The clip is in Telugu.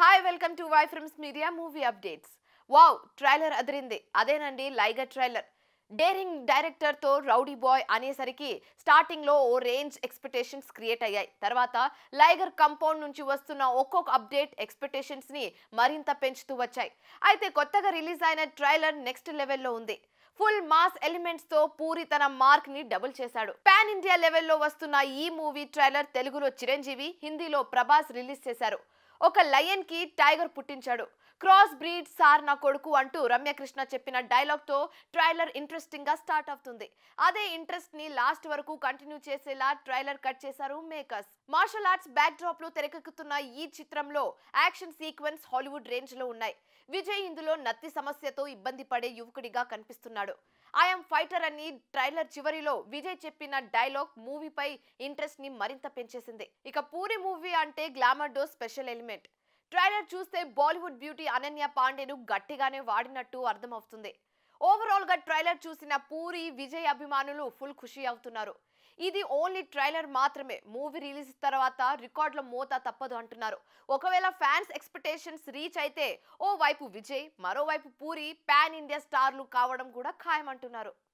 hi welcome to Y frames media movie updates wow trailer అదిరింది అదేనండి లైగర్ ట్రైలర్ డేరింగ్ డైరెక్టర్ తో రౌడీ బాయ్ అనేసరికి స్టార్టింగ్ లో ఓ రేంజ్ ఎక్స్పెక్టేషన్స్ క్రియేట్ అయ్యాయి తర్వాత లైగర్ కంపౌండ్ నుంచి వస్తున్న ఒక్కొక్క అప్డేట్ ఎక్స్పెక్టేషన్స్ ని మరింత పెంచుతూ వచ్చాయి అయితే కొత్తగా రిలీజ్ అయిన ట్రైలర్ నెక్స్ట్ లెవెల్లో ఉంది ఫుల్ మాస్ ఎలిమెంట్స్ తో పూరి తన మార్క్ ని డబుల్ చేశాడు పాన్ ఇండియా లెవెల్లో వస్తున్న ఈ మూవీ ట్రైలర్ తెలుగులో చిరంజీవి హిందీలో ప్రభాస్ రిలీజ్ చేశారు ఒక లయన్ కి టైగర్ పుట్టించాడు క్రాస్ బ్రీడ్ సార్ నా కొడుకు అంటూ రమ్యకృష్ణ చెప్పిన డైలాగ్ తో ట్రైలర్ ఇంట్రెస్టింగ్ గా స్టార్ట్ అవుతుంది అదే ఇంట్రెస్ట్ ని లాస్ట్ వరకు కంటిన్యూ చేసేలా ట్రైలర్ కట్ చేశారు makers martial arts backdrop లో తెరకెక్కుతున్న ఈ చిత్రంలో యాక్షన్ సీక్వెన్స్ హాలీవుడ్ రేంజ్ లో ఉన్నాయి విజయ్ ఇందులో నత్తి సమస్యతో ఇబ్బంది పడే యువకుడిగా కనిపిస్తున్నాడు ఐఎమ్ ఫైటర్ అని ట్రైలర్ చివరిలో విజయ్ చెప్పిన డైలాగ్ మూవీపై ఇంట్రెస్ట్ ని మరింత పెంచేసింది ఇక పూరి మూవీ అంటే గ్లామర్ డో స్పెషల్ ఎలిమెంట్ ట్రైలర్ చూస్తే బాలీవుడ్ బ్యూటీ అనన్య పాండేను గట్టిగానే వాడినట్టు అర్థమవుతుంది ఓవరాల్ గా ట్రైలర్ చూసిన పూరి విజయ్ అభిమానులు ఫుల్ ఖుషి అవుతున్నారు ఇది ఓన్లీ ట్రైలర్ మాత్రమే మూవీ రిలీజ్ తర్వాత రికార్డుల మోత తప్పదు అంటున్నారు ఒకవేళ ఫ్యాన్స్ ఎక్స్పెక్టేషన్స్ రీచ్ అయితే ఓ వైపు విజయ్ మరోవైపు పూరి పాన్ ఇండియా స్టార్లు కావడం కూడా ఖాయమంటున్నారు